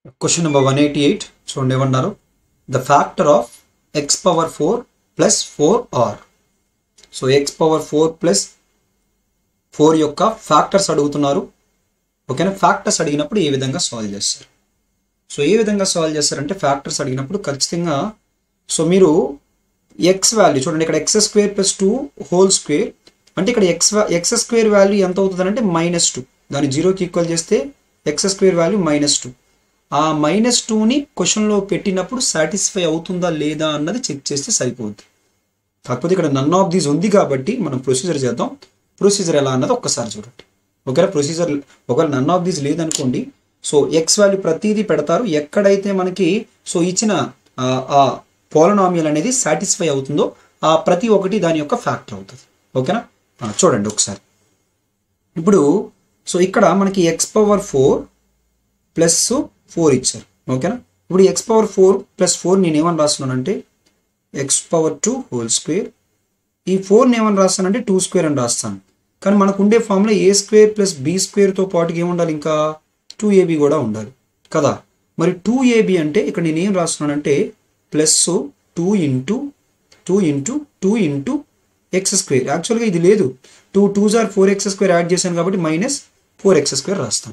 Question number one eighty eight చూడండి ఏమన్నారు the factor of x power four plus four are so x power four plus four యొక్క factors అడుగుతున్నారు ఓకేనా factors అడిగినప్పుడు ఏ విధంగా solve చేస్తారు సో ఏ విధంగా సాల్వ్ చేస్తారంటే ఫ్యాక్టర్స్ అడిగినప్పుడు ఖచ్చితంగా సో మీరు ఎక్స్ వాల్యూ చూడండి ఇక్కడ x square plus two whole square అంటే ఇక్కడ ఎక్స్ ఎక్స్ స్క్వేర్ వాల్యూ ఎంత అవుతుంది అంటే మైనస్ టూ దాన్ని జీరోకి ఈక్వల్ చేస్తే x square value minus two ఆ మైనస్ టూని క్వశ్చన్లో పెట్టినప్పుడు సాటిస్ఫై అవుతుందా లేదా అన్నది చెక్ చేస్తే సరిపోద్ది కాకపోతే ఇక్కడ నన్ ఆఫ్ దీస్ ఉంది కాబట్టి మనం ప్రొసీజర్ చేద్దాం ప్రొసీజర్ ఎలా అన్నది ఒక్కసారి చూడండి ఒకవేళ ప్రొసీజర్ ఒకవేళ నన్ ఆఫ్ దీస్ లేదనుకోండి సో ఎక్స్ వాల్యూ ప్రతిదీ పెడతారు ఎక్కడైతే మనకి సో ఇచ్చిన ఆ పోలనామియల్ అనేది సాటిస్ఫై అవుతుందో ఆ ప్రతి ఒక్కటి దాని యొక్క ఫ్యాక్టర్ అవుతుంది ఓకేనా ఆ, చూడండి ఒకసారి ఇప్పుడు సో ఇక్కడ మనకి x power four plus four ఇచ్చారు ఓకేనా ఇప్పుడు x power four plus four నేను ఏమని రాస్తున్నానంటే x power two whole square ఈ ఫోర్ని ఏమని రాస్తానంటే టూ స్క్వేర్ అని రాస్తాను కానీ మనకు ఉండే ఫామ్లో ఏ స్క్వేర్ ప్లస్ బి స్క్వేర్తో పాటుగా ఏముండాలి ఇంకా టూ ఏబి కూడా ఉండాలి కదా మరి టూ ఏబి అంటే ఇక్కడ నేను ఏం రాస్తున్నానంటే plus two into two into two into x square యాక్చువల్గా ఇది లేదు టూ టూ జార్ ఫోర్ ఎక్స్ స్క్వేర్ యాడ్ చేశాను కాబట్టి మైనస్ ఫోర్ ఎక్స్ స్క్వేర్ రాస్తాను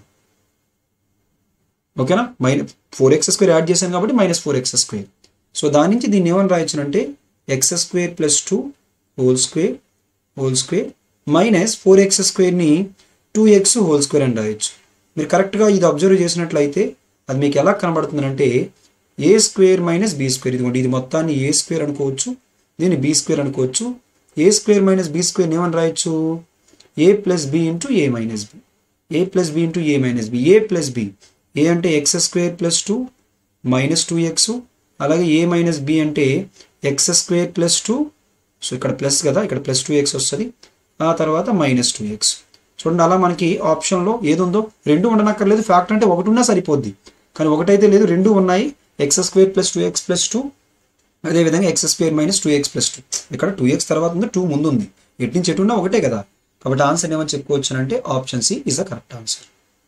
ఓకేనా minus four x square add చేశాను కాబట్టి minus four x square so దాని నుంచి దీన్ని ఏమని రాయొచ్చునంటే x square plus two whole square whole square minus four x స్క్వేర్ని టూ ఎక్స్ హోల్ స్క్వేర్ అని రాయొచ్చు మీరు కరెక్ట్గా ఇది అబ్జర్వ్ చేసినట్లయితే అది మీకు ఎలా కనబడుతుందంటే a square minus b square ఇదిగోండి ఇది మొత్తాన్ని ఏ స్క్వేర్ అనుకోవచ్చు దీన్ని బీ స్క్వేర్ అనుకోవచ్చు a square minus b square ఏమని రాయొచ్చు a plus b into a minus b a plus b into a minus b a plus b a అంటే x square plus two minus two x అలాగే a minus b అంటే x square plus two so ఇక్కడ plus కదా ఇక్కడ plus two X వస్తుంది ఆ తర్వాత minus two X చూడండి అలా మనకి ఆప్షన్లో ఏది ఉందో రెండు ఉండనక్కర్లేదు ఫ్యాక్టర్ అంటే ఒకటి ఉన్నా సరిపోద్ది కానీ ఒకటైతే లేదు రెండు ఉన్నాయి x square plus two x plus two అదేవిధంగా x square minus two x plus two ఇక్కడ టూ ఎక్స్ తర్వాత ఉంది టూ ముందు ఉంది ఎటు నుంచి ఎటు ఉన్నా ఒకటే కదా కాబట్టి ఆన్సర్ ఏమని చెప్పుకోవచ్చు అంటే option C is the correct answer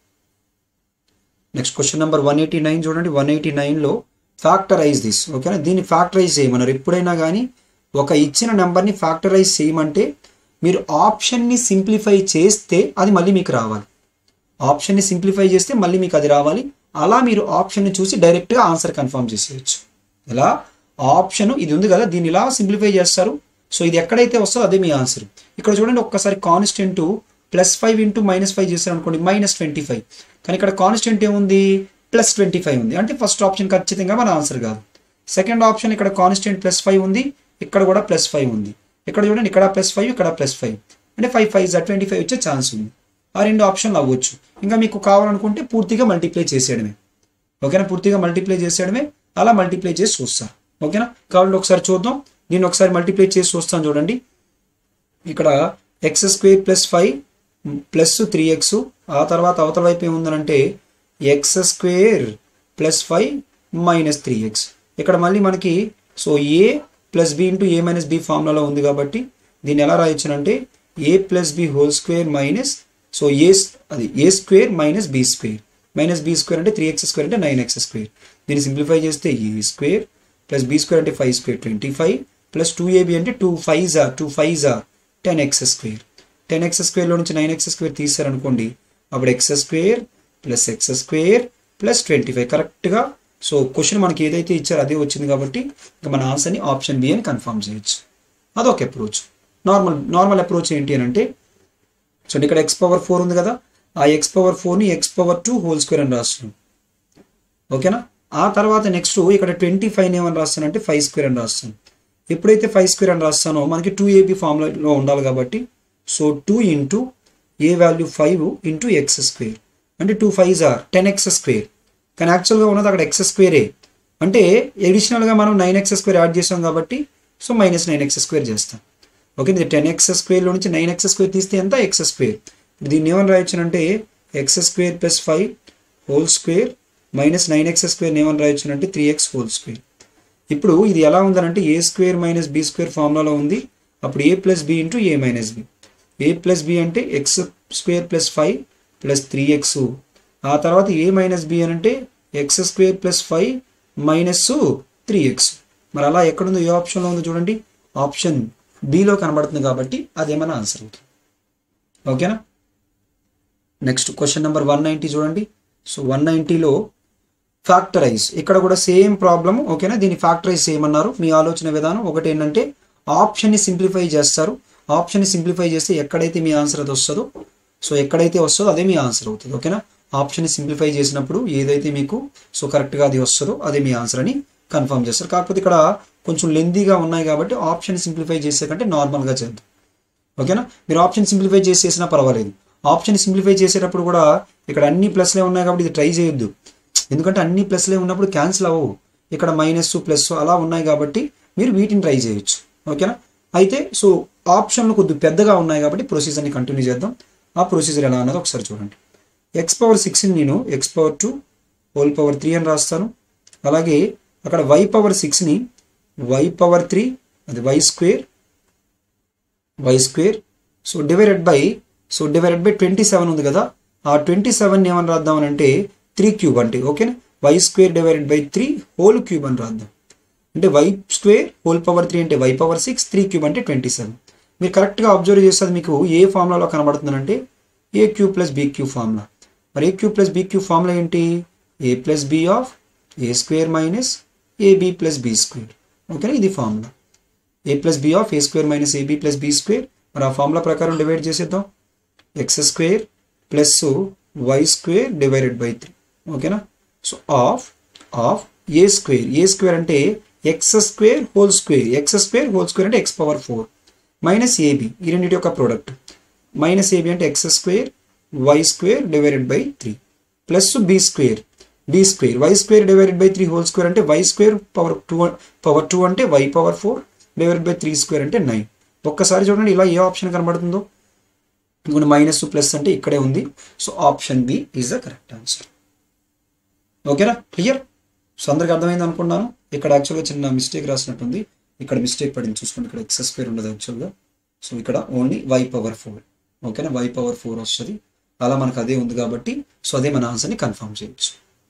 next question number one eighty nine చూడండి వన్ ఎయిటీ నైన్లో ఫ్యాక్టరైజ్ దిస్ ఓకేనా దీన్ని ఫ్యాక్టరైజ్ చేయమన్నారు ఎప్పుడైనా కానీ ఒక ఇచ్చిన నెంబర్ని ఫ్యాక్టరైజ్ చేయమంటే మీరు ఆప్షన్ని సింప్లిఫై చేస్తే అది మళ్ళీ మీకు రావాలి ఆప్షన్ని సింప్లిఫై చేస్తే మళ్ళీ మీకు అది రావాలి అలా మీరు ఆప్షన్ని చూసి డైరెక్ట్గా ఆన్సర్ కన్ఫర్మ్ చేసేయచ్చు ఎలా ఆప్షన్ ఇది ఉంది కదా దీన్ని ఇలా సింప్లిఫై చేస్తారు సో ఇది ఎక్కడైతే వస్తుందో అదే మీ ఆన్సర్ ఇక్కడ చూడండి ఒక్కసారి constant plus five into minus five చేశారు అనుకోండి మైనస్ ట్వంటీ ఫైవ్ కానీ ఇక్కడ కాన్స్టెంట్ ఏముంది ప్లస్ ట్వంటీ ఫైవ్ ఉంది అంటే ఫస్ట్ ఆప్షన్ ఖచ్చితంగా మన ఆన్సర్ కాదు సెకండ్ ఆప్షన్ ఇక్కడ కాన్స్టెంట్ ప్లస్ ఫైవ్ ఉంది ఇక్కడ కూడా ప్లస్ ఫైవ్ ఉంది ఇక్కడ చూడండి ఇక్కడ ప్లస్ ఫైవ్ ఇక్కడ ప్లస్ ఫైవ్ అంటే ఫైవ్ ఫైవ్ జా ట్వంటీ ఫైవ్ వచ్చే ఛాన్స్ ఉంది ఆ రెండు ఆప్షన్లు అవ్వచ్చు ఇంకా మీకు కావాలనుకుంటే పూర్తిగా మల్టిప్లై చేసేయడమే ఓకేనా పూర్తిగా మల్టిప్లై చేసేయడమే అలా మల్టిప్లై చేసి చూస్తారు ఓకేనా కావాలంటే ఒకసారి చూద్దాం దీన్ని ఒకసారి మల్టిప్లై చేసి చూస్తాను చూడండి ఇక్కడ x square plus five plus three x ఆ తర్వాత అవతల వైపు ఏముందనంటే x square plus five minus three x ఇక్కడ మళ్ళీ మనకి so a plus b into a minus b ఫార్ములాలో ఉంది కాబట్టి దీన్ని ఎలా రాయొచ్చునంటే a plus b whole square minus so a అది a square minus b square minus b square అంటే త్రీ ఎక్స్ స్క్వేర్ అంటే నైన్ ఎక్స్ స్క్వేర్ దీన్ని సింప్లిఫై చేస్తే a square plus b square అంటే five square twenty five plus two ab అంటే two five or two five or ten x square ten x స్క్వేర్లో నుంచి nine x square తీసారనుకోండి అప్పుడు x square plus x square plus twenty five కరెక్ట్గా so question మనకి ఏదైతే ఇచ్చారో అదే వచ్చింది కాబట్టి ఇంకా మన ఆన్సర్ని ఆప్షన్ బి అని కన్ఫర్మ్ చేయొచ్చు అదొక అప్రోచ్ నార్మల్ నార్మల్ అప్రోచ్ ఏంటి అని అంటే సో ఇక్కడ ఎక్స్ పవర్ ఫోర్ ఉంది కదా ఆ ఎక్స్ పవర్ ఫోర్ని x power two whole square అని రాస్తున్నాం ఓకేనా ఆ తర్వాత నెక్స్ట్ ఇక్కడ ట్వంటీ ఫైవ్ ఏమని రాస్తానంటే ఫైవ్ స్క్వేర్ అని రాస్తాను ఎప్పుడైతే ఫైవ్ స్క్వేర్ అని రాస్తానో మనకి టూ ఏబీ ఫార్ములాలో ఉండాలి కాబట్టి so two into a value five into x square అంటే two five or ten x square కానీ యాక్చువల్గా ఉన్నది అక్కడ ఎక్స్ స్క్వేరే అంటే ఎడిషనల్గా మనం నైన్ ఎక్స్ స్క్వేర్ యాడ్ చేసాం కాబట్టి so minus nine x square చేస్తాం ఓకే ఇది టెన్ ఎక్స్ స్క్వేర్లో నుంచి నైన్ ఎక్స్ స్క్వేర్ తీస్తే ఎంత ఎక్స్ స్క్వేర్ దీన్ని ఏమని రాయొచ్చునంటే x square plus five whole square minus nine x square ఏమని రాయొచ్చునంటే త్రీ ఎక్స్ హోల్ స్క్వేర్ ఇప్పుడు ఇది ఎలా ఉందనంటే a square minus b square ఫార్ములాలో ఉంది అప్పుడు a plus b into a minus b a plus b అంటే x square plus five plus three x ఆ తర్వాత ఏ మైనస్ బి అని అంటే x square plus five minus three x మరి అలా ఎక్కడుందో ఏ ఆప్షన్లో ఉందో చూడండి ఆప్షన్ బిలో కనబడుతుంది కాబట్టి అదేమైనా ఆన్సర్ అవుతుంది ఓకేనా next question number one ninety చూడండి సో వన్ నైంటీలో ఫ్యాక్టరైజ్ ఇక్కడ కూడా సేమ్ ప్రాబ్లమ్ ఓకేనా దీన్ని ఫ్యాక్టరైజ్ చేయమన్నారు మీ ఆలోచన విధానం ఒకటి ఏంటంటే ఆప్షన్ని సింప్లిఫై చేస్తారు ఆప్షన్ని సింప్లిఫై చేస్తే ఎక్కడైతే మీ ఆన్సర్ అది వస్తుందో సో ఎక్కడైతే వస్తుందో అదే మీ ఆన్సర్ అవుతుంది ఓకేనా ఆప్షన్ని సింప్లిఫై చేసినప్పుడు ఏదైతే మీకు సో కరెక్ట్గా అది వస్తుందో అదే మీ ఆన్సర్ అని కన్ఫర్మ్ చేస్తారు కాకపోతే ఇక్కడ కొంచెం లెందీగా ఉన్నాయి కాబట్టి ఆప్షన్ సింప్లిఫై చేసే కంటే నార్మల్గా చేద్దాం ఓకేనా మీరు ఆప్షన్ సింప్లిఫై చేసేసినా పర్వాలేదు ఆప్షన్ సింప్లిఫై చేసేటప్పుడు కూడా ఇక్కడ అన్ని ప్లస్లే ఉన్నాయి కాబట్టి ఇది ట్రై చేయొద్దు ఎందుకంటే అన్ని ప్లస్లే ఉన్నప్పుడు క్యాన్సిల్ అవ్వవు ఇక్కడ మైనస్ ప్లస్ అలా ఉన్నాయి కాబట్టి మీరు వీటిని ట్రై చేయొచ్చు ఓకేనా అయితే సో ఆప్షన్లు కొద్దిగా పెద్దగా ఉన్నాయి కాబట్టి ప్రొసీజర్ని కంటిన్యూ చేద్దాం ఆ ప్రొసీజర్ ఎలా అన్నది ఒకసారి చూడండి ఎక్స్ పవర్ సిక్స్ని నేను x power two whole power three అని రాస్తాను అలాగే అక్కడ వై పవర్ సిక్స్ని వై పవర్ త్రీ అది y square y square so divided by so divided by twenty seven ఉంది కదా ఆ ట్వంటీ సెవెన్ ఏమని రాద్దాం అని అంటే త్రీ క్యూబ్ అంటే ఓకేనా y square divided by three whole cube అని రాద్దాం అంటే y square whole power three అంటే y power six three cube అంటే ట్వంటీ సెవెన్ మీరు కరెక్ట్గా అబ్జర్వ్ చేస్తే మీకు ఏ ఫార్ములాలో కనబడుతుందంటే a cube plus b cube formula మరి a cube plus b cube formula ఏంటి a plus b of a square minus ab plus b square ఓకేనా ఇది formula a plus b of a square minus ab plus b square మరి ఆ formula ప్రకారం divide చేసేద్దాం x square plus y square divided by three ఓకేనా so of of a square a square అంటే x square whole square x square whole square అంటే x power four minus ab ఈ రెండింటి యొక్క ప్రోడక్ట్ మైనస్ ఏబి అంటే x square y square divided by three plus b square b square y square divided by three whole square అంటే y square power two power two అంటే y power four divided by three square అంటే nine ఒక్కసారి చూడండి ఇలా ఏ option కనబడుతుందో ఇంకొన్ని minus plus అంటే ఇక్కడే ఉంది so option B is the correct answer ఓకేనా క్లియర్ సో అందరికి అర్థమైంది అనుకున్నాను ఇక్కడ యాక్చువల్గా చిన్న మిస్టేక్ రాసినట్టుంది ఇక్కడ మిస్టేక్ పడింది చూసుకోండి ఇక్కడ ఎక్స్ స్క్వేర్ ఉండదు యాక్చువల్గా సో ఇక్కడ ఓన్లీ వై పవర్ ఫోర్ ఓకేనా వై పవర్ ఫోర్ వస్తుంది అలా మనకు అదే ఉంది కాబట్టి సో అదే మన ఆన్సర్ని కన్ఫర్మ్ చేయొచ్చు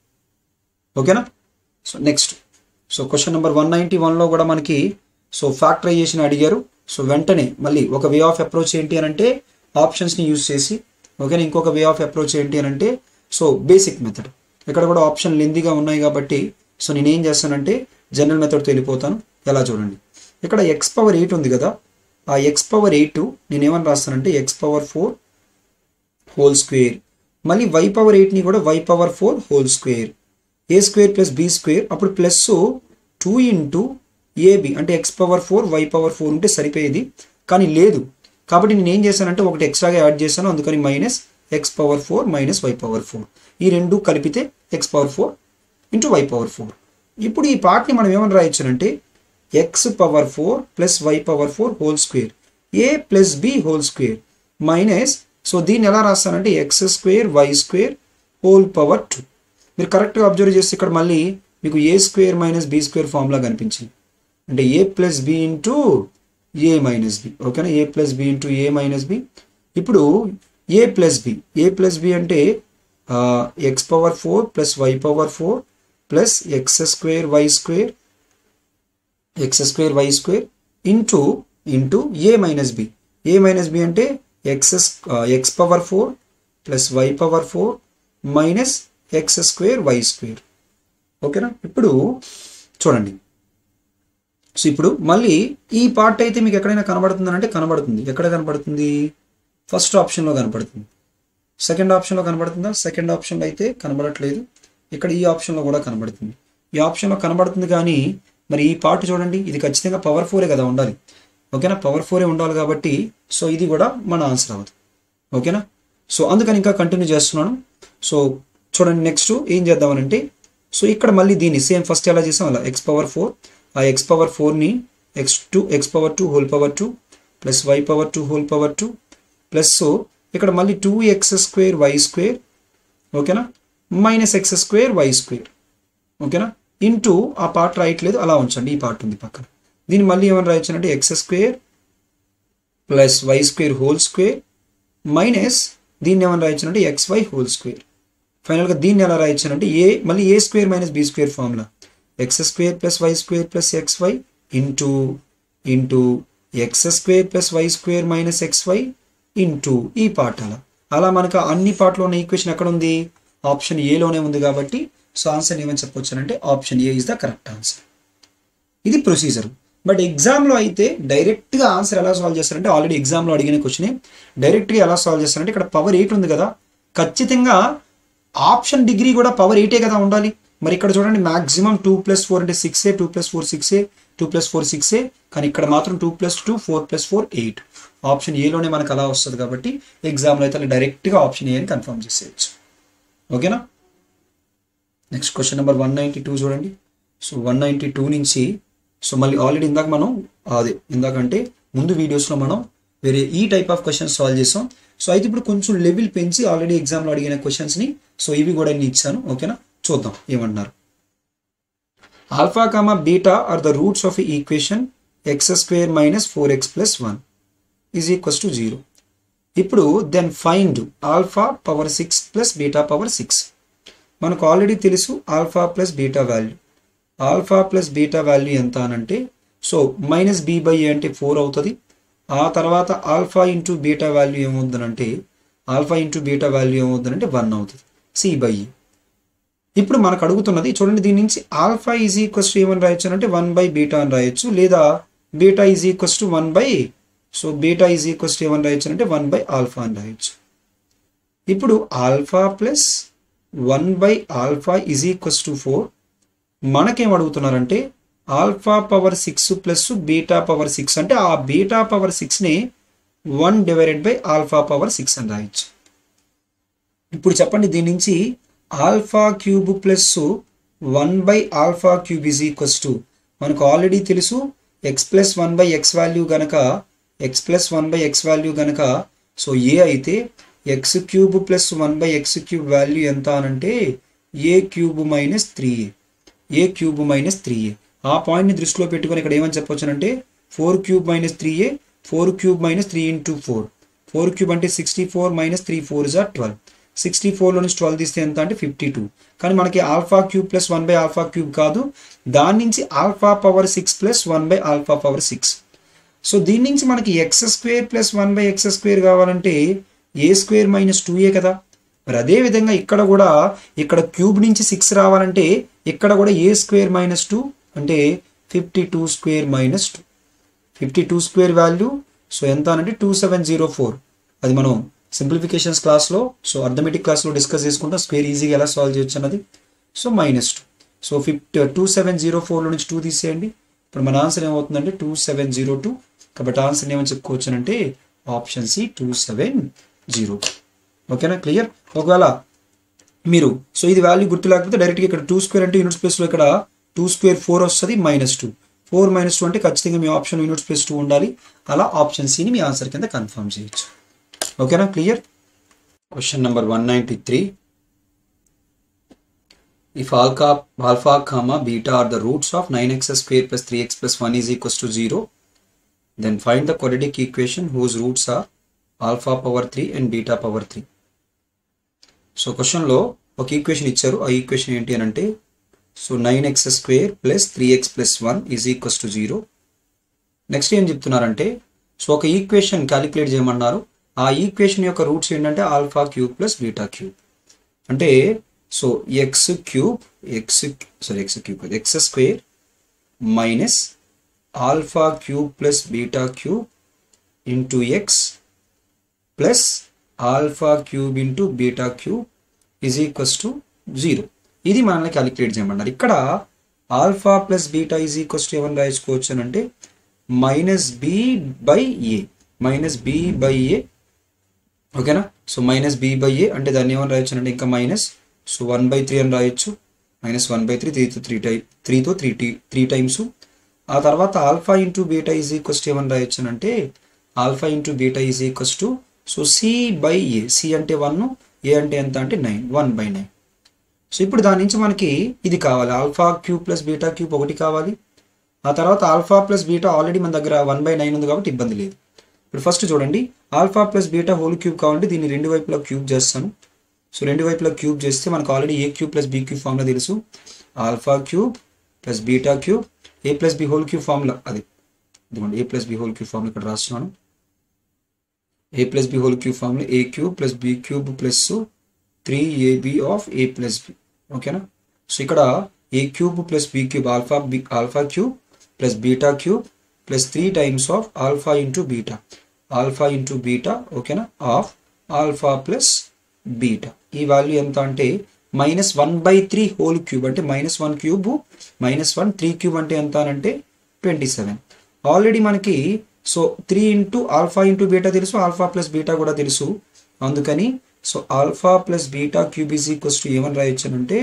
ఓకేనా so next so question number one ninety వన్లో కూడా మనకి సో ఫ్యాక్టరైజేషన్ అడిగారు సో వెంటనే మళ్ళీ ఒక వే ఆఫ్ అప్రోచ్ ఏంటి అని అంటే ఆప్షన్స్ని యూజ్ చేసి ఓకేనా ఇంకొక వే ఆఫ్ అప్రోచ్ ఏంటి అని అంటే సో బేసిక్ మెథడ్ ఇక్కడ కూడా ఆప్షన్ లెందీగా ఉన్నాయి కాబట్టి సో నేను ఏం చేస్తానంటే జనరల్ మెథడ్తో వెళ్ళిపోతాను ఎలా చూడండి ఇక్కడ ఎక్స్ పవర్ ఎయిట్ ఉంది కదా ఆ ఎక్స్ పవర్ ఎయిట్ నేను ఏమని రాస్తానంటే x power four whole square మళ్ళీ వై పవర్ ఎయిట్ని కూడా y power four whole square a square plus b square అప్పుడు ప్లస్ టూ ఇంటూ ఏబి అంటే x power four y power four ఉంటే సరిపోయేది కానీ లేదు కాబట్టి నేను ఏం చేశానంటే ఒకటి ఎక్స్ట్రాగా యాడ్ చేశాను అందుకని minus x power four minus y power four ఈ రెండు కలిపితే x power four into y power four ఇప్పుడు ఈ పార్ట్ని మనం ఏమని రాయొచ్చునంటే x power four plus y power four whole square a plus b whole square minus so దీన్ని ఎలా రాస్తానంటే x square y square whole power two మీరు కరెక్ట్గా అబ్జర్వ్ చేస్తే ఇక్కడ మళ్ళీ మీకు a square minus b square formula కనిపించింది అంటే ఏ plus b into a minus b ఓకేనా a plus b into a minus b ఇప్పుడు a plus b a plus b అంటే x power four plus y power four plus x square y square x square y square into into a minus b a minus b అంటే x x power four plus y power four minus x square y square ఓకేనా ఇప్పుడు చూడండి so ఇప్పుడు మళ్ళీ ఈ part అయితే మీకు ఎక్కడైనా కనబడుతుందంటే కనబడుతుంది ఎక్కడ కనబడుతుంది ఫస్ట్ ఆప్షన్లో కనబడుతుంది సెకండ్ ఆప్షన్లో కనబడుతుందా సెకండ్ ఆప్షన్లో అయితే కనబడట్లేదు ఇక్కడ ఈ ఆప్షన్లో కూడా కనబడుతుంది ఈ ఆప్షన్లో కనబడుతుంది కానీ మరి ఈ పార్ట్ చూడండి ఇది ఖచ్చితంగా పవర్ ఫోరే కదా ఉండాలి ఓకేనా పవర్ ఫోరే ఉండాలి కాబట్టి సో ఇది కూడా మన ఆన్సర్ అవ్వదు ఓకేనా సో అందుకని ఇంకా కంటిన్యూ చేస్తున్నాను సో చూడండి నెక్స్ట్ ఏం చేద్దామనంటే సో ఇక్కడ మళ్ళీ దీన్ని సేమ్ ఫస్ట్ ఎలా చేసాం అలా ఎక్స్ పవర్ ఫోర్ ఆ ఎక్స్ పవర్ ఫోర్ని x two x power two whole power two plus y power two whole power two plus ఇక్కడ మళ్ళీ two x square y square ఓకేనా minus x square y square ఓకేనా into ఆ part రాయట్లేదు అలా ఉంచండి ఈ పార్ట్ ఉంది పక్కన దీన్ని మళ్ళీ ఏమని రాయొచ్చు అంటే x square plus y square whole square minus దీన్ని ఏమని రాయొచ్చు అంటే ఎక్స్ వై హోల్ స్క్వేర్ ఫైనల్గా దీన్ని ఎలా రాయొచ్చు అంటే ఏ మళ్ళీ a square minus b square formula x square plus y square plus x y into into x square plus y square minus x y into ఈ పార్ట్ అలా అలా మనకు అన్ని పార్ట్లో ఉన్న ఈక్వేషన్ ఎక్కడ ఉంది ఆప్షన్ ఏలోనే ఉంది కాబట్టి సో ఆన్సర్ ఏమని చెప్పొచ్చు అంటే option A is the correct answer ఇది ప్రొసీజర్ బట్ ఎగ్జామ్లో అయితే డైరెక్ట్గా ఆన్సర్ ఎలా సాల్వ్ చేస్తారంటే ఆల్రెడీ ఎగ్జామ్లో అడిగిన క్వశ్చన్ డైరెక్ట్గా ఎలా సాల్వ్ చేస్తారంటే ఇక్కడ పవర్ ఎయిట్ ఉంది కదా ఖచ్చితంగా ఆప్షన్ డిగ్రీ కూడా పవర్ ఎయిటే కదా ఉండాలి మరి ఇక్కడ చూడండి మాక్సిమం టూ ప్లస్ ఫోర్ అంటే సిక్స్ ఏ టూ ప్లస్ ఫోర్ సిక్స్ ఏ టూ ప్లస్ ఫోర్ సిక్స్ ఏ కానీ ఇక్కడ మాత్రం two plus two four plus four eight option ఏలోనే మనకు అలా వస్తుంది కాబట్టి ఎగ్జామ్లో అయితే అలా డైరెక్ట్గా ఆప్షన్ ఏ అని కన్ఫర్మ్ చేసేయచ్చు ఓకేనా next question number one ninety two చూడండి సో వన్ నైంటీ టూ నుంచి సో మళ్ళీ ఆల్రెడీ ఇందాక మనం అదే ఇందాకంటే ముందు వీడియోస్లో మనం వేరే ఈ టైప్ ఆఫ్ క్వశ్చన్స్ సాల్వ్ చేసాం సో అయితే ఇప్పుడు కొంచెం లెవెల్ పెంచి ఆల్రెడీ ఎగ్జామ్లో అడిగిన క్వశ్చన్స్ని సో ఇవి కూడా నేను ఇచ్చాను ఓకేనా చూద్దాం ఏమంటున్నారు alpha comma beta are the roots of equation x square minus four x plus one is equals to zero ఇప్పుడు then find alpha power six plus beta power six మనకు ఆల్రెడీ తెలుసు alpha plus beta value alpha plus beta value ఎంత అనంటే so minus b by a అంటే four అవుతుంది ఆ తర్వాత alpha into beta value ఏమవుతుందనంటే ఆల్ఫా ఇంటూ బీటా వాల్యూ ఏమవుతుందంటే వన్ అవుతుంది సి బై ఏ ఇప్పుడు మనకు అడుగుతున్నది చూడండి దీని నుంచి ఆల్ఫా ఈజ్ ఈక్వస్ టు ఏమని రాయొచ్చు అంటే వన్ బై బీటా అని రాయొచ్చు లేదా beta is equals to one by so beta is equals to ఏమని రాయొచ్చు అంటే వన్ బై ఆల్ఫా అని రాయొచ్చు ఇప్పుడు alpha plus one by alpha is equals to four మనకేం అడుగుతున్నారంటే alpha power six plus beta power six అంటే ఆ బీటా పవర్ సిక్స్ని one divided by alpha power six అని రాయొచ్చు ఇప్పుడు చెప్పండి దీని నుంచి alpha cube plus one by alpha cube is equals to మనకు ఆల్రెడీ తెలుసు x plus one by x value గనక x plus one by x value గనక సో ఏ అయితే x cube plus one by x cube value ఎంత అనంటే a cube minus three a a cube minus three a ఆ పాయింట్ని దృష్టిలో పెట్టుకొని ఇక్కడ ఏమని చెప్పొచ్చునంటే four cube minus three a four cube minus three into four four cube అంటే sixty four minus three four is or twelve sixty ఫోర్లో నుంచి ట్వెల్వ్ తీస్తే ఎంత అంటే ఫిఫ్టీ టూ కానీ మనకి alpha cube plus one by alpha cube కాదు దాని నుంచి alpha power six plus one by alpha power six so దీని నుంచి మనకి x square plus one by x square కావాలంటే a square minus two a కదా మరి అదే విధంగా ఇక్కడ కూడా ఇక్కడ క్యూబ్ నుంచి సిక్స్ రావాలంటే ఇక్కడ కూడా ఏ స్క్వేర్ మైనస్ టూ అంటే fifty two square minus two fifty two square value so ఎంత అంటే టూ సెవెన్ జీరో ఫోర్ అది మనం సింప్లిఫికేషన్స్ క్లాస్లో సో అర్థమెటిక్ క్లాస్లో డిస్కస్ చేసుకుంటాం స్క్వేర్ ఈజీగా ఎలా సాల్వ్ చేయొచ్చు అన్నది so minus two so fifty two seven zero ఫోర్లో నుంచి టూ తీసేయండి ఇప్పుడు మన ఆన్సర్ ఏమవుతుందంటే టూ సెవెన్ జీరో టూ కాబట్టి ఆన్సర్ ఏమని చెప్పుకోవచ్చు అంటే option C two seven zero ఓకేనా క్లియర్ ఒకవేళ మీరు సో ఇది వాల్యూ గుర్తు లేకపోతే డైరెక్ట్గా ఇక్కడ టూ స్క్వేర్ అంటే యూనిట్ స్పేస్లో ఇక్కడ టూ స్క్వేర్ ఫోర్ వస్తుంది minus two four minus two అంటే ఖచ్చితంగా మీ ఆప్షన్ యూనిట్ స్పేస్ టూ ఉండాలి అలా ఆప్షన్ సిని మీ ఆన్సర్ కింద కన్ఫర్మ్ చేయొచ్చు ఓకేనా clear question number one ninety three If alpha, alpha comma beta are the roots of 9x square plus 3x plus 1 is equals to 0, then find the quadratic equation whose roots are alpha power 3 and beta power 3. So క్వశ్చన్లో ఒక equation ఇచ్చారు ఆ equation ఏంటి అని అంటే so nine x square plus three x plus one is equals to zero next ఏం చెప్తున్నారంటే so ఒక ఈక్వేషన్ క్యాలిక్యులేట్ చేయమన్నారు ఆ ఈక్వేషన్ యొక్క రూట్స్ ఏంటంటే alpha cube plus beta cube అంటే so x cube x sorry x cube x square minus alpha cube plus beta cube into x plus alpha cube into beta cube is equals to zero ఇది మనల్ని calculate చేయమన్నారు ఇక్కడ alpha plus beta is equals to ఏమని రాయించుకోవచ్చు అని అంటే minus b by a minus b by a ఓకేనా so minus b by a అంటే దాన్ని ఏమని రాయొచ్చు అంటే ఇంకా minus so one by three అని రాయొచ్చు మైనస్ వన్ బై త్రీ త్రీతో త్రీ టై త్రీతో త్రీ టీ త్రీ టైమ్స్ ఆ తర్వాత alpha into beta is equals to ఏమని రాయొచ్చు అంటే alpha into beta is equals to so c by a c అంటే వన్ ఏ అంటే ఎంత అంటే nine one by nine so ఇప్పుడు దాని నుంచి మనకి ఇది కావాలి alpha cube plus beta cube ఒకటి కావాలి ఆ తర్వాత ఆల్ఫా ప్లస్ బీటా ఆల్రెడీ మన దగ్గర వన్ బై నైన్ ఉంది కాబట్టి ఇబ్బంది లేదు ఇప్పుడు ఫస్ట్ చూడండి alpha plus beta whole cube కావాలంటే దీన్ని రెండు వైపులా క్యూబ్ చేస్తాను సో రెండు వైపులా క్యూబ్ చేస్తే మనకు already a cube plus b cube formula తెలుసు alpha cube plus beta cube a plus b whole cube formula అది ఇదిగోండి a plus b whole cube formula ఇక్కడ రాస్తున్నాను a plus b whole cube formula a cube plus b cube plus three a b of a plus b ఓకేనా so ఇక్కడ a cube plus b cube alpha b alpha cube plus beta cube plus three times of alpha into beta alpha into beta ఓకేనా of alpha plus beta ఈ value ఎంత అంటే minus one by three whole cube అంటే minus one cube minus one three cube అంటే ఎంత అంటే twenty seven already మనకి so three into alpha into beta తెలుసు ఆల్ఫా ప్లస్ బీటా కూడా తెలుసు అందుకని so alpha plus beta cube is equals to ఏమని రాయొచ్చానంటే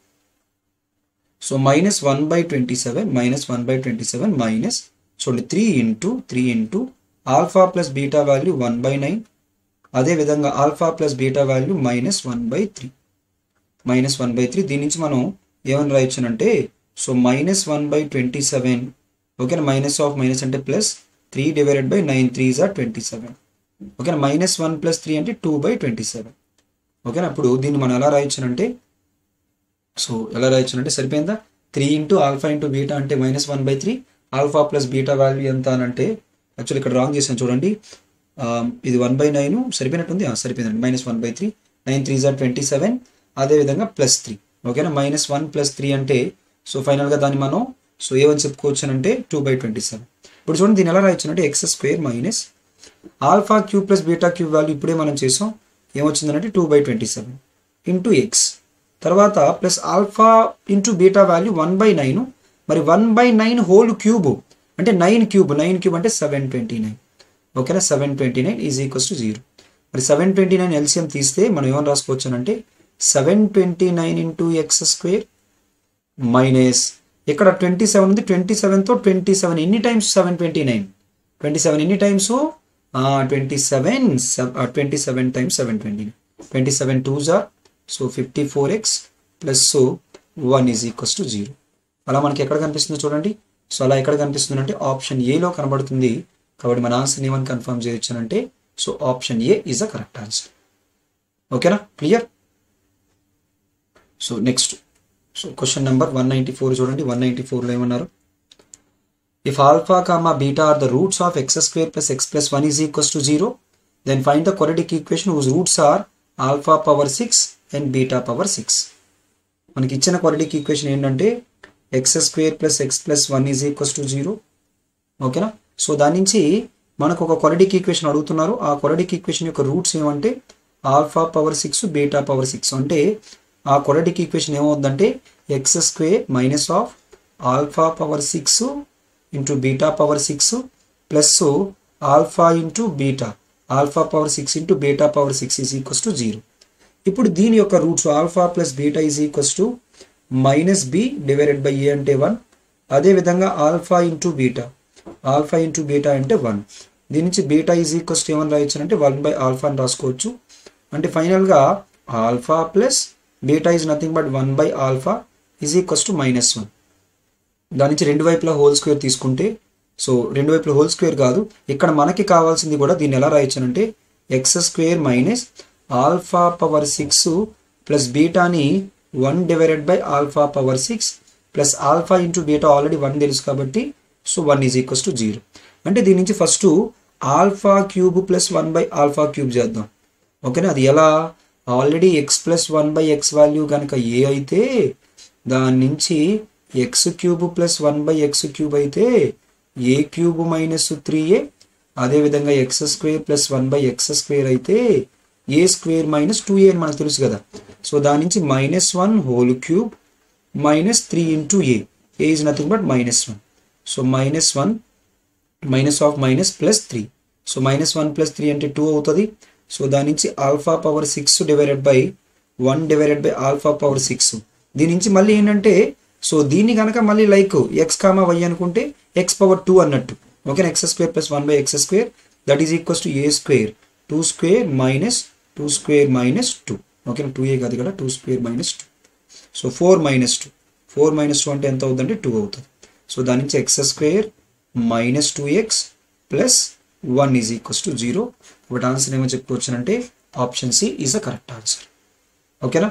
so minus one by twenty seven minus one by twenty seven minus చూడండి three into three into alpha plus beta value one by nine అదేవిధంగా alpha plus beta value minus one by three minus one by three దీని నుంచి మనం ఏమని రాయొచ్చునంటే so minus one by twenty seven ఓకేనా minus of minus అంటే plus three divided by nine three or twenty seven ఓకేనా minus one plus three అంటే two by twenty seven ఓకేనా అప్పుడు దీన్ని మనం ఎలా రాయొచ్చునంటే సో ఎలా రాయొచ్చునంటే సరిపోయిందా three into alpha into beta అంటే minus one by three alpha plus beta value ఎంత అని అంటే యాక్చువల్లీ ఇక్కడ రాంగ్ చేశాను చూడండి ఆ, ఇది వన్ బై నైన్ సరిపోయినట్టుంది ఆ, సరిపోయిందండి minus one by three nine three జార్ ట్వంటీ సెవెన్ అదేవిధంగా ప్లస్ త్రీ ఓకేనా మైనస్ వన్ ప్లస్ త్రీ అంటే సో ఫైనల్గా దాన్ని మనం సో ఏమని చెప్పుకోవచ్చు అంటే టూ బై ట్వంటీ సెవెన్ ఇప్పుడు చూడండి దీన్ని ఎలా రాయొచ్చునంటే x square minus alpha cube plus beta cube value ఇప్పుడే మనం చేసాం ఏమొచ్చిందంటే two by twenty seven into x తర్వాత plus alpha into beta value one by nine మరి one by nine whole cube అంటే నైన్ క్యూబ్ నైన్ క్యూబ్ అంటే seven twenty nine ఓకేనా seven twenty nine is equals to zero మరి seven twenty nine LCM తీస్తే మనం ఏమని రాసుకోవచ్చు అంటే seven twenty nine into x square minus ఇక్కడ ట్వంటీ సెవెన్ ఉంది ట్వంటీ సెవెన్తో ట్వంటీ సెవెన్ ఎన్ని times seven twenty nine twenty seven ఎన్ని times twenty seven twenty seven times seven twenty nine twenty seven two జార్ so fifty four x plus one is equals to zero అలా మనకి ఎక్కడ కనిపిస్తుందో చూడండి so అలా ఎక్కడ కనిపిస్తుంది అంటే ఆప్షన్ ఏలో కనబడుతుంది కాబట్టి మన ఆన్సర్ ఏమని కన్ఫర్మ్ చేయొచ్చానంటే so option A is a correct answer ఓకేనా clear so next so question number one ninety four చూడండి వన్ నైంటీ ఫోర్లో ఏమన్నారు if alpha comma beta are the roots of x square plus x plus one is equals to zero then find the quadratic equation whose roots are alpha power six and beta power six మనకి ఇచ్చిన quadratic equation ఏంటంటే x square plus x plus one is equals to zero ఓకేనా so దాని నుంచి మనకు ఒక quadratic equation అడుగుతున్నారు ఆ క్వాలిటిక్ ఈక్వేషన్ యొక్క రూట్స్ ఏమంటే alpha power six beta power six అంటే ఆ క్వాలిటిక్ ఈక్వేషన్ ఏమవుతుందంటే x square minus of alpha power six into beta power six plus alpha into beta alpha power six into beta power six is equals to zero ఇప్పుడు దీని యొక్క roots alpha plus beta is equals to minus B divided by a అంటే one అదేవిధంగా alpha into beta alpha into beta అంటే one దీని నుంచి beta is equals to ఏమని రాయొచ్చు అంటే వన్ బై ఆల్ఫా అని రాసుకోవచ్చు అంటే ఫైనల్గా alpha plus beta is nothing but one by alpha is equals to minus one దాని నుంచి రెండు వైపులా హోల్ స్క్వేర్ తీసుకుంటే సో రెండు వైపులా హోల్ స్క్వేర్ కాదు ఇక్కడ మనకి కావాల్సింది కూడా దీన్ని ఎలా రాయొచ్చానంటే x square minus alpha power six plus బీటాని one divided by alpha power six plus alpha into beta already one తెలుసు కాబట్టి so one is equals to zero అంటే దీని నుంచి first alpha cube plus one by alpha cube చేద్దాం ఓకేనా అది ఎలా already x plus one by x value కనుక ఏ అయితే దాని నుంచి x cube plus one by x cube అయితే a cube minus three a అదేవిధంగా x square plus one by x square అయితే a square minus two a అని మనకు తెలుసు కదా సో దాని నుంచి minus one whole cube minus three into a a is nothing but minus one so minus one minus of minus plus three so minus one plus three అంటే two అవుతుంది so దాని నుంచి alpha power six divided by one divided by alpha power six దీని నుంచి మళ్ళీ ఏంటంటే so దీన్ని కనుక మళ్ళీ లైక్ ఎక్స్ కామా వై అనుకుంటే ఎక్స్ పవర్ టూ అన్నట్టు ఓకేనా x square plus one by x square that is equals to a square two square minus two square minus two ఓకేనా టూ ఏ కాదు ఇక్కడ two square minus two so four minus two four minus two అంటే ఎంత అవుతుందంటే two అవుతుంది so దాని నుంచి x square minus two x plus one is equals to zero but answer ఏమో చెప్పుకోవచ్చునంటే option C is a correct answer ఓకేనా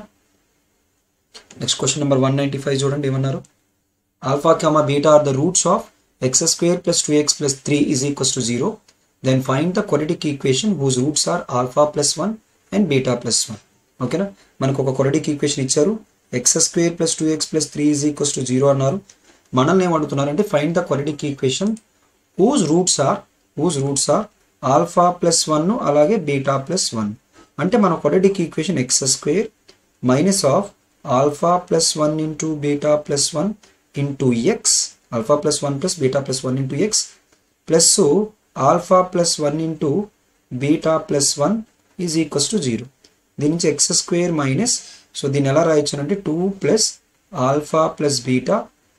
next question number one ninety five చూడండి ఏమన్నారు alpha comma beta are the roots of x square plus two x plus three is equals to zero then find the quadratic equation whose roots are alpha plus one and beta plus one ఓకేనా మనకు ఒక quadratic equation ఇచ్చారు x square plus two x plus three is equals to zero అన్నారు మనల్ని ఏమడుగుతున్నారంటే find the quadratic equation whose roots are whose roots are alpha plus one అలాగే beta plus one అంటే మన quadratic equation x square minus of alpha plus one into beta plus one into x alpha plus one plus beta plus one into x plus alpha plus one into beta plus one is equals to zero దీని నుంచి x square minus so దీన్ని ఎలా రాయొచ్చు అంటే two plus alpha plus beta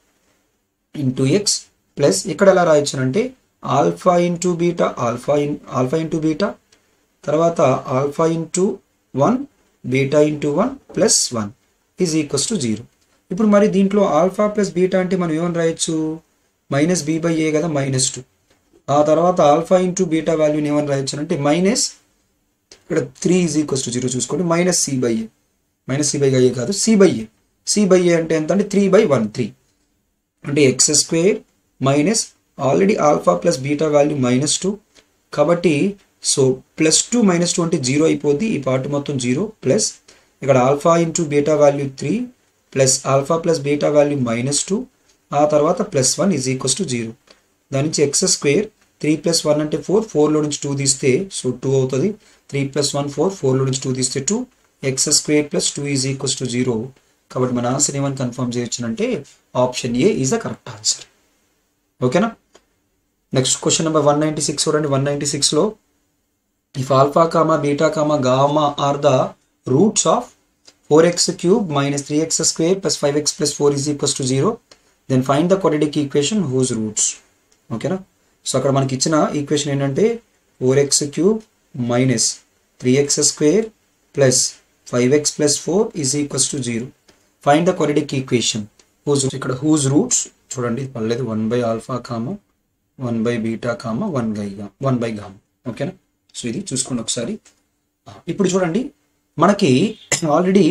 into x plus ఇక్కడ ఎలా రాయొచ్చు అంటే alpha into beta alpha in alpha into beta తర్వాత alpha into one beta into one plus one is equals to zero ఇప్పుడు మరి దీంట్లో ఆల్ఫా ప్లస్ బీటా అంటే మనం ఏమని రాయొచ్చు మైనస్ బీ బై ఏ కదా మైనస్ టూ ఆ తర్వాత ఆల్ఫా ఇంటూ బీటా వాల్యూని ఏమని రాయొచ్చు అంటే మైనస్ ఇక్కడ three is equals to zero చూసుకోండి minus c by a minus c by a కాదు c by a c by a అంటే ఎంత అంటే త్రీ బై వన్ త్రీ అంటే x square minus already alpha plus beta value minus two కాబట్టి so plus two minus two అంటే zero అయిపోద్ది ఈ part మొత్తం జీరో ప్లస్ ఇక్కడ alpha into beta value three plus alpha plus beta value minus two ఆ తర్వాత plus one is equals to zero దాని నుంచి x square three plus one అంటే ఫోర్ ఫోర్లో నుంచి టూ తీస్తే సో టూ అవుతుంది త్రీ ప్లస్ వన్ ఫోర్ ఫోర్లో నుంచి టూ తీస్తే two x square plus two is equals to zero కాబట్టి మన ఆన్సర్ ఏమని కన్ఫర్మ్ చేయొచ్చునంటే option A is the correct answer ఓకేనా next question number one ninety six చూడండి వన్ నైంటీ సిక్స్లో if alpha comma beta comma gamma are the roots of four x cube minus three x square plus five x plus four is equals to zero then find the quadratic equation whose roots ఓకేనా so అక్కడ మనకి ఇచ్చిన equation ఏంటంటే four x cube minus three x square plus five x plus four is equals to zero find the quadratic equation whose ఇక్కడ whose roots చూడండి పర్లేదు one by alpha comma one by beta comma one by గా one by gamma ఓకేనా so ఇది చూసుకోండి ఒకసారి ఆ, ఇప్పుడు చూడండి మనకి ఆల్రెడీ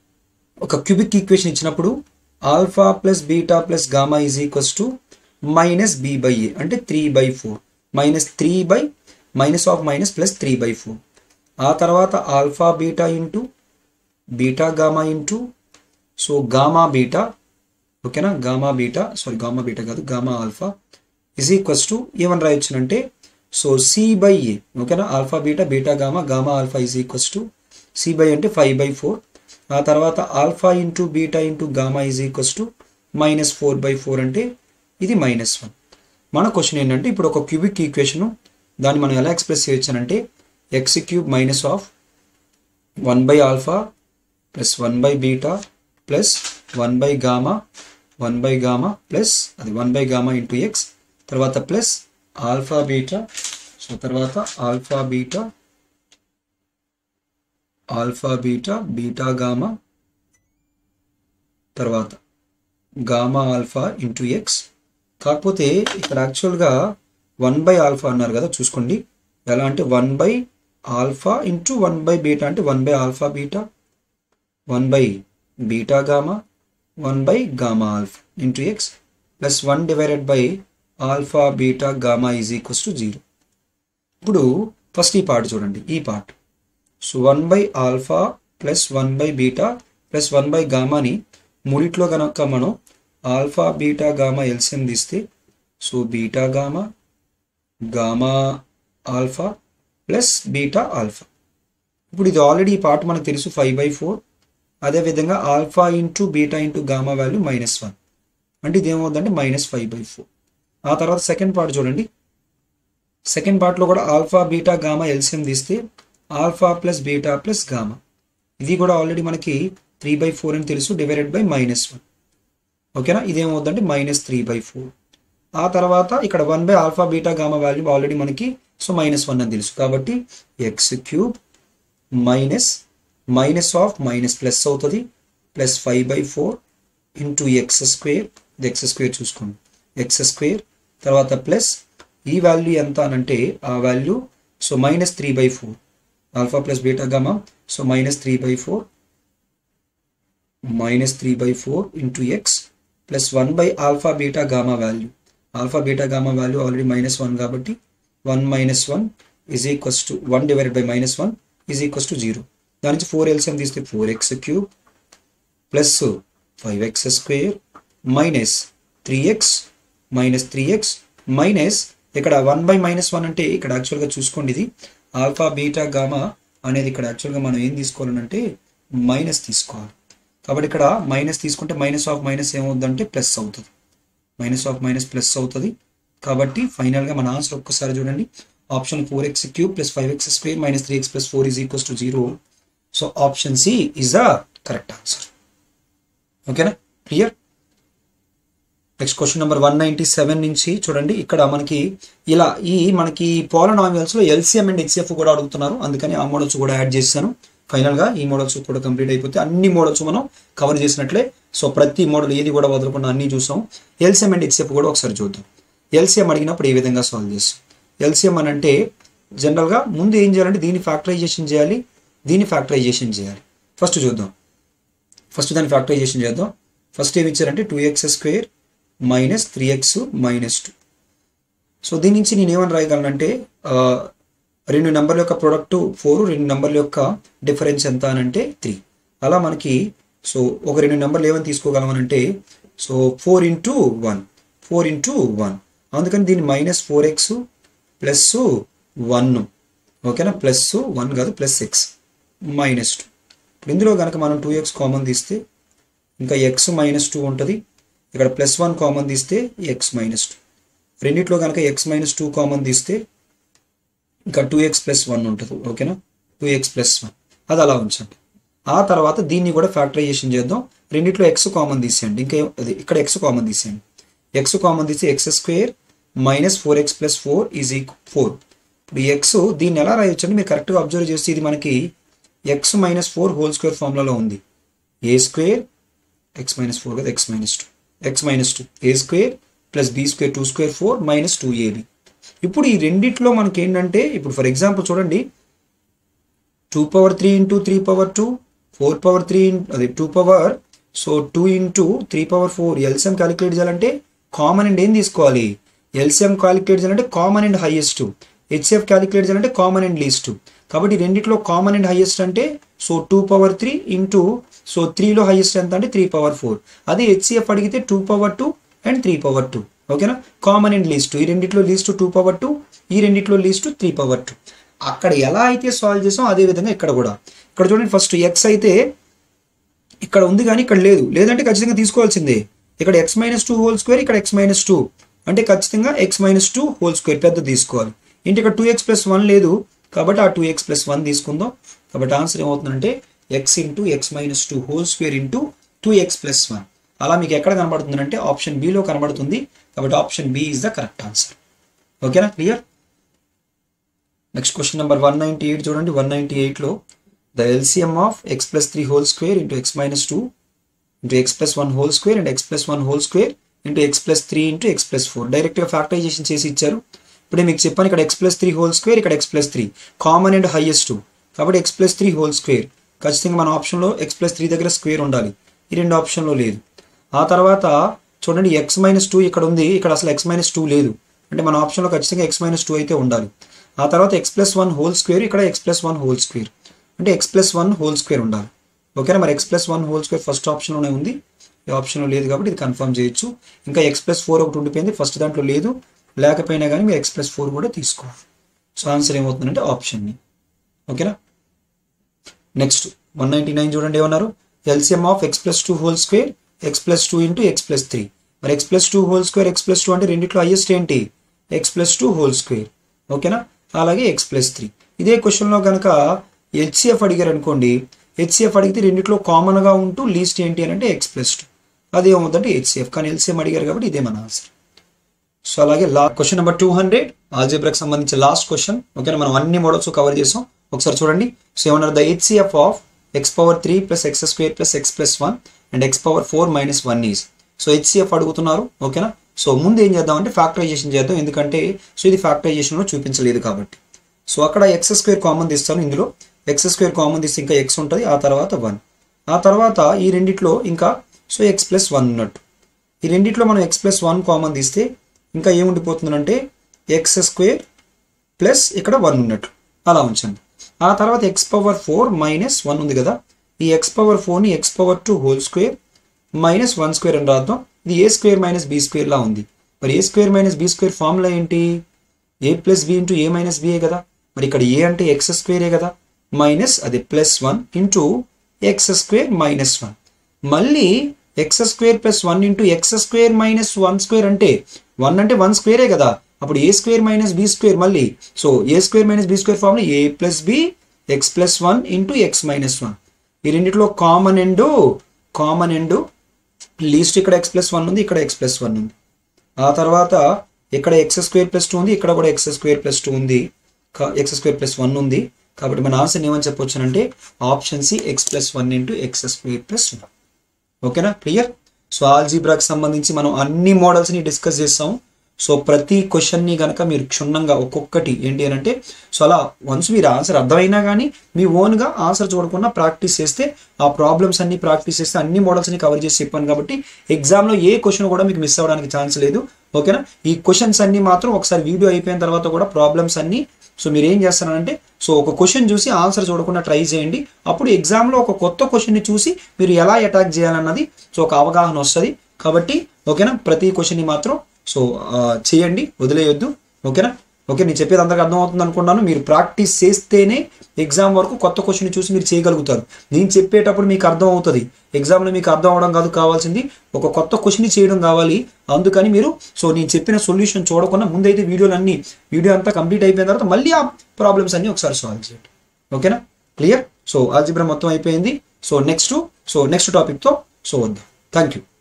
ఒక క్యూబిక్ ఈక్వేషన్ ఇచ్చినప్పుడు alpha plus beta plus gamma is equals to minus b by a అంటే three by four minus three by minus of minus plus three by four ఆ తర్వాత alpha beta into beta gamma into so gamma beta ఓకేనా gamma beta sorry gamma beta కాదు gamma alpha is equals to ఏమని రాయొచ్చునంటే so c by a ఓకేనా alpha beta beta gamma gamma alpha is equals to c by అంటే five by four ఆ తర్వాత alpha into beta into gamma is equals to minus four by four అంటే ఇది minus one మన question ఏంటంటే ఇప్పుడు ఒక క్యూబిక్ ఈక్వేషను దాన్ని మనం ఎలా ఎక్స్ప్రెస్ చేయొచ్చానంటే x cube minus of one by alpha plus one by beta plus one by gamma one by gamma plus అది one by gamma into x తర్వాత ప్లస్ ఆల్ఫా బీటా సో తర్వాత alpha beta alpha beta beta gamma తర్వాత gamma alpha into x కాకపోతే ఇక్కడ యాక్చువల్గా one by alpha అన్నారు కదా చూసుకోండి ఎలా అంటే one by alpha into one by beta అంటే one by alpha beta one by beta gamma one by gamma alpha into x plus one divided by alpha beta gamma is equals to zero ఇప్పుడు first ఈ part చూడండి ఈ part so one by alpha plus one by beta plus one by గామాని మూడిట్లో కనుక మనం alpha beta gamma LCM తీస్తే so beta gamma gamma alpha plus beta alpha ఇప్పుడు ఇది ఆల్రెడీ ఈ పార్ట్ మనకు తెలుసు ఫైవ్ బై ఫోర్ అదేవిధంగా alpha into beta into gamma value minus one అంటే ఇది ఏమవుతుందంటే మైనస్ ఫైవ్ బై ఫోర్ ఆ తర్వాత సెకండ్ పార్ట్ చూడండి సెకండ్ పార్ట్లో కూడా ఆల్ఫా బీటా గామా ఎల్సిఎం తీస్తే alpha plus beta plus gamma ఇది కూడా ఆల్రెడీ మనకి త్రీ బై ఫోర్ అని తెలుసు డివైడెడ్ బై మైనస్ వన్ ఓకేనా ఇదేమవుతుందంటే మైనస్ త్రీ బై ఫోర్ ఆ తర్వాత ఇక్కడ one by alpha beta gamma value already మనకి సో మైనస్ వన్ అని తెలుసు కాబట్టి x cube minus minus of minus plus అవుతుంది plus five by four into x square ఇది ఎక్స్ స్క్వేర్ చూసుకోండి ఎక్స్ స్క్వేర్ తర్వాత ప్లస్ ఈ వాల్యూ ఎంత అనంటే ఆ value so minus three by four alpha plus beta gamma so minus three by four minus three by four into x plus one by alpha beta gamma value alpha beta gamma value already minus one కాబట్టి one minus one is equals to one divided by minus one is equals to zero దాని నుంచి four LCM తీస్తే four x cube plus five x square minus three x minus three x minus ఇక్కడ one by minus one అంటే ఇక్కడ యాక్చువల్గా చూసుకోండి ఇది alpha beta gamma అనేది ఇక్కడ యాక్చువల్గా మనం ఏం తీసుకోవాలంటే మైనస్ తీసుకోవాలి కాబట్టి ఇక్కడ మైనస్ తీసుకుంటే మైనస్ ఆఫ్ మైనస్ ఏమవుతుందంటే ప్లస్ అవుతుంది మైనస్ ఆఫ్ మైనస్ ప్లస్ అవుతుంది కాబట్టి ఫైనల్గా మన ఆన్సర్ ఒక్కసారి చూడండి option four x cube plus five x square minus three x plus four is equals to zero so option C is the correct answer ఓకేనా clear next question number one ninety seven నుంచి చూడండి ఇక్కడ మనకి ఇలా ఈ మనకి polynomials లో LCM and HCF కూడా అడుగుతున్నారు అందుకని ఆ మోడల్స్ కూడా యాడ్ చేశాను ఫైనల్ గా ఈ మోడల్స్ కూడా కంప్లీట్ అయిపోతే అన్ని మోడల్స్ మనం కవర్ చేసినట్లే సో ప్రతి మోడల్ ఏది కూడా వదలకుండా అన్ని చూసాం ఎల్సిఎం అండ్ హెచ్సిఎఫ్ కూడా ఒకసారి చూద్దాం ఎల్సిఎం అడిగినప్పుడు ఏ విధంగా సాల్వ్ చేస్తాం ఎల్సిఎం అని అంటే జనరల్గా ముందు ఏం చేయాలంటే దీన్ని ఫ్యాక్టరైజేషన్ చేయాలి దీన్ని ఫ్యాక్టరైజేషన్ చేయాలి ఫస్ట్ చూద్దాం ఫస్ట్ దాన్ని ఫ్యాక్టరైజేషన్ చేద్దాం ఫస్ట్ ఏమి ఇచ్చారంటే two x square minus three x minus two so దీని నుంచి నేను ఏమని రాయగలనంటే ఆ, రెండు నెంబర్ల యొక్క ప్రొడక్ట్ ఫోర్ రెండు నెంబర్ల యొక్క డిఫరెన్స్ ఎంత అని అంటే త్రీ అలా మనకి సో ఒక రెండు నెంబర్లు ఏమని తీసుకోగలమనంటే so four into one four into one అందుకని దీన్ని minus four x plus one ఓకేనా ప్లస్ వన్ కాదు ప్లస్ ఎక్స్ మైనస్ టూ ఇప్పుడు ఇందులో కనుక మనం టూ ఎక్స్ కామన్ తీస్తే ఇంకా ఎక్స్ మైనస్ టూ ఉంటుంది ఇక్కడ ప్లస్ వన్ కామన్ తీస్తే ఎక్స్ మైనస్ టూ రెండిట్లో కనుక ఎక్స్ మైనస్ టూ కామన్ తీస్తే ఇంకా టూ ఎక్స్ ప్లస్ వన్ ఉంటుంది ఓకేనా టూ ఎక్స్ ప్లస్ వన్ అది అలా ఉంచండి ఆ తర్వాత దీన్ని కూడా ఫ్యాక్టరైజేషన్ చేద్దాం రెండిట్లో ఎక్స్ కామన్ తీసేయండి ఇంకా అది ఇక్కడ ఎక్స్ కామన్ తీసేయండి ఎక్స్ కామన్ తీసి x square minus four x plus four is equal four ఇప్పుడు ఎక్స్ దీన్ని ఎలా రాయొచ్చు అంటే మీరు కరెక్ట్గా అబ్జర్వ్ చేస్తే ఇది మనకి x minus four whole square ఫార్ములాలో ఉంది a square x minus four కదా x minus two x minus two a square plus b square two square four minus two a b ఇప్పుడు ఈ రెండిట్లో మనకి ఏంటంటే ఇప్పుడు ఫర్ ఎగ్జాంపుల్ చూడండి two power three into three power two four power three అది two power so two into three power four LCM calculate చేయాలంటే common and ఏం తీసుకోవాలి ఎల్సిఎం క్యాలిక్యులేట్ చేయాలంటే common and highest HCF calculate చేయాలంటే common and least కాబట్టి రెండిట్లో common and highest అంటే so two power three into so త్రీలో highest ఎంత అంటే త్రీ పవర్ ఫోర్ అదే హెచ్సిఎఫ్ అడిగితే two power two and three power two ఓకేనా కామన్ అండ్ లీస్ట్ ఈ రెండిట్లో లీస్ట్ టూ పవర్ టూ ఈ రెండిట్లో లీస్ట్ త్రీ పవర్ టూ అక్కడ ఎలా అయితే సాల్వ్ చేసాం అదే విధంగా ఇక్కడ కూడా ఇక్కడ చూడండి ఫస్ట్ ఎక్స్ అయితే ఇక్కడ ఉంది కానీ ఇక్కడ లేదు లేదంటే ఖచ్చితంగా తీసుకోవాల్సిందే ఇక్కడ x minus two whole square ఇక్కడ ఎక్స్ మైనస్ టూ అంటే ఖచ్చితంగా x minus two whole square పెద్ద తీసుకోవాలి ఇంటి ఇక్కడ టూ ఎక్స్ ప్లస్ వన్ లేదు కాబట్టి ఆ టూ ఎక్స్ ప్లస్ వన్ తీసుకుందాం కాబట్టి ఆన్సర్ ఏమవుతుందంటే x into x minus two whole square into two x plus one అలా మీకు ఎక్కడ కనబడుతుంది అంటే ఆప్షన్ బిలో కనబడుతుంది కాబట్టి option B is the correct answer ఓకేనా clear next question number one ninety eight చూడండి వన్ నైంటీ ఎయిట్లో the LCM of x plus three whole square into x minus two into x plus one whole square and x plus one whole square into x plus three into x plus four డైరెక్ట్గా factorization చేసి ఇచ్చారు ఇప్పుడే మీకు చెప్పాను ఇక్కడ x plus three whole square ఇక్కడ x plus three common and highest కాబట్టి x plus three whole square ఖచ్చితంగా మన ఆప్షన్లో ఎక్స్ ప్లస్ త్రీ దగ్గర స్క్వేర్ ఉండాలి ఈ రెండు ఆప్షన్లో లేదు ఆ తర్వాత చూడండి ఎక్స్ మైనస్ టూ ఇక్కడ ఉంది ఇక్కడ అసలు ఎక్స్ మైనస్ టూ లేదు అంటే మన ఆప్షన్లో ఖచ్చితంగా ఎక్స్ మైనస్ టూ అయితే ఉండాలి ఆ తర్వాత x plus one whole square ఇక్కడ x plus one whole square అంటే x plus one whole square ఉండాలి ఓకేనా మరి x plus one whole square first ఆప్షన్లోనే ఉంది ఈ ఆప్షన్లో లేదు కాబట్టి ఇది కన్ఫర్మ్ చేయొచ్చు ఇంకా ఎక్స్ ప్లస్ ఫోర్ ఒకటి ఉండిపోయింది ఫస్ట్ దాంట్లో లేదు లేకపోయినా కానీ మీరు ఎక్స్ ప్లస్ ఫోర్ కూడా తీసుకోవాలి సో ఆన్సర్ ఏమవుతుందంటే ఆప్షన్ని ఓకేనా నెక్స్ట్ వన్ నైంటీ నైన్ చూడండి ఏమన్నారు LCM of x plus two whole square x plus two into x plus three మరి x plus two whole square x plus two అంటే రెండిట్లో హైయెస్ట్ ఏంటి x plus two whole square ఓకేనా అలాగే X plus three ఇదే క్వశ్చన్లో కనుక HCF అడిగారు అనుకోండి హెచ్సిఎఫ్ అడిగితే రెండిట్లో కామన్గా ఉంటూ లీస్ట్ ఏంటి అని అంటే ఎక్స్ ప్లస్ టూ అది ఏమవుతుందంటే హెచ్సిఎఫ్ కానీ ఎల్సిఎం అడిగారు కాబట్టి ఇదే మన ఆన్సర్ సో అలాగే లా క్వశ్చన్ నెంబర్ టూ హండ్రెడ్ ఆల్జీబ్రాకి సంబంధించి లాస్ట్ క్వశ్చన్ ఓకేనా మనం అన్ని మోడల్స్ కవర్ చేసాం ఒకసారి చూడండి సో ఏమన్నారు the HCF of x power three plus x square plus x plus one and x power four minus one is so HCF అడుగుతున్నారు ఓకేనా సో ముందు ఏం చేద్దాం అంటే ఫ్యాక్టరైజేషన్ చేద్దాం ఎందుకంటే సో ఇది ఫ్యాక్టరైజేషన్లో చూపించలేదు కాబట్టి సో అక్కడ ఎక్స్ స్క్వేర్ కామన్ తీస్తాను ఇందులో ఎక్స్ స్క్వేర్ కామన్ తీస్తే ఇంకా ఎక్స్ ఉంటుంది ఆ తర్వాత వన్ ఆ తర్వాత ఈ రెండిట్లో ఇంకా సో ఎక్స్ ప్లస్ వన్ ఉన్నట్టు ఈ రెండిట్లో మనం ఎక్స్ ప్లస్ వన్ కామన్ తీస్తే ఇంకా ఏముండిపోతుందంటే ఎక్స్ స్క్వేర్ ప్లస్ ఇక్కడ వన్ ఉన్నట్లు అలా ఉంచండి ఆ తర్వాత x power four minus one ఉంది కదా ఈ ఎక్స్ పవర్ ఫోర్ని x power two whole square minus one square అని రాద్దాం ఇది a square minus b square లా ఉంది మరి a square minus b square formula ఏంటి a plus b into a minus b a కదా మరి ఇక్కడ ఏ అంటే ఎక్స్ స్క్వేరే కదా మైనస్ అది plus one into x square minus one మళ్ళీ x square plus one into x square minus one square అంటే one అంటే వన్ స్క్వేరే కదా అప్పుడు a square minus b square మళ్ళీ so a square minus b square formula a plus b x plus one into x minus one ఈ రెండిట్లో common and common and least ఇక్కడ x plus one ఉంది ఇక్కడ x plus one ఉంది ఆ తర్వాత ఇక్కడ ఎక్స్ స్క్వేర్ ప్లస్ టూ ఉంది ఇక్కడ కూడా ఎక్స్ స్క్వేర్ ప్లస్ టూ ఉంది ఎక్స్ స్క్వేర్ ప్లస్ వన్ ఉంది కాబట్టి మన ఆన్సర్ ఏమని చెప్పొచ్చు అంటే option C x plus one into x square plus one ఓకేనా క్లియర్ సో ఆల్జీబ్రాకి సంబంధించి మనం అన్ని మోడల్స్ని డిస్కస్ చేస్తాం సో ప్రతి క్వశ్చన్ని కనుక మీరు క్షుణ్ణంగా ఒక్కొక్కటి ఏంటి అని అంటే సో అలా వన్స్ మీరు ఆన్సర్ అర్థమైనా కానీ మీ ఓన్గా ఆన్సర్ చూడకుండా ప్రాక్టీస్ చేస్తే ఆ ప్రాబ్లమ్స్ అన్ని ప్రాక్టీస్ చేస్తే అన్ని మోడల్స్ని కవర్ చేసి చెప్పాను కాబట్టి ఎగ్జామ్లో ఏ క్వశ్చన్ కూడా మీకు మిస్ అవ్వడానికి ఛాన్స్ లేదు ఓకేనా ఈ క్వశ్చన్స్ అన్ని మాత్రం ఒకసారి వీడియో అయిపోయిన తర్వాత కూడా ప్రాబ్లమ్స్ అన్ని సో మీరు ఏం చేస్తారంటే సో ఒక క్వశ్చన్ చూసి ఆన్సర్ చూడకుండా ట్రై చేయండి అప్పుడు ఎగ్జామ్లో ఒక కొత్త క్వశ్చన్ని చూసి మీరు ఎలా అటాక్ చేయాలన్నది సో ఒక అవగాహన వస్తుంది కాబట్టి ఓకేనా ప్రతి క్వశ్చన్ని మాత్రం సో ఆ, చేయండి వదిలేయొద్దు ఓకేనా ఓకే నేను చెప్పేది అందరికి అర్థమవుతుంది అనుకున్నాను మీరు ప్రాక్టీస్ చేస్తేనే ఎగ్జామ్ వరకు కొత్త క్వశ్చన్ చూసి మీరు చేయగలుగుతారు నేను చెప్పేటప్పుడు మీకు అర్థం అవుతుంది ఎగ్జామ్లో మీకు అర్థం అవడం కాదు కావాల్సింది ఒక కొత్త క్వశ్చన్ చేయడం కావాలి అందుకని మీరు సో నేను చెప్పిన సొల్యూషన్ చూడకుండా ముందైతే వీడియోలు అన్ని వీడియో అంతా కంప్లీట్ అయిపోయిన తర్వాత మళ్ళీ ఆ ప్రాబ్లమ్స్ అన్ని ఒకసారి సాల్వ్ చేయండి ఓకేనా క్లియర్ సో ఆల్జిబ్రా మొత్తం అయిపోయింది సో నెక్స్ట్ సో నెక్స్ట్ టాపిక్తో సో వద్దాం థ్యాంక్ యూ